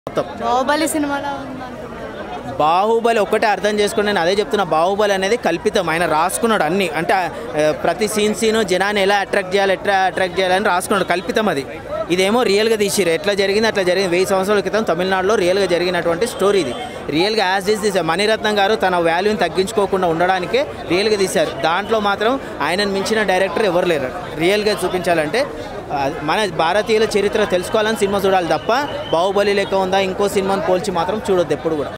మొత్తం బాహుబలి సినిమాలో ఉందంటున్నారు బాహుబలి ఒక్కటే అర్థం చేసుకుని నేను అదే చెప్తున్నా బాహుబలి అనేది కల్పితం ఆయన రాసుకున్నాడు అన్ని అంటే ఆ, ప్రతి సీన్ సీను జనాన్ని ఎలా అట్రాక్ట్ చేయాలి ఎట్లా అట్రాక్ట్ చేయాలని రాసుకున్నాడు కల్పితం అది ఇదేమో రియల్గా తీసిరు ఎట్లా జరిగింది అట్లా జరిగింది వెయ్యి సంవత్సరాల క్రితం తమిళనాడులో రియల్గా జరిగినటువంటి స్టోరీ ఇది రియల్గా యాజ్ ఇస్ తీసారు మణిరత్నం గారు తన వాల్యూని తగ్గించుకోకుండా ఉండడానికే రియల్గా తీశారు దాంట్లో మాత్రం ఆయనను మించిన డైరెక్టర్ ఎవరు లేరు రియల్గా చూపించాలంటే ఆ, మన భారతీయుల చరిత్ర తెలుసుకోవాలని సినిమా చూడాలి తప్ప బాహుబలి లెక్క ఉందా ఇంకో సినిమాని పోల్చి మాత్రం చూడొద్దు ఎప్పుడు కూడా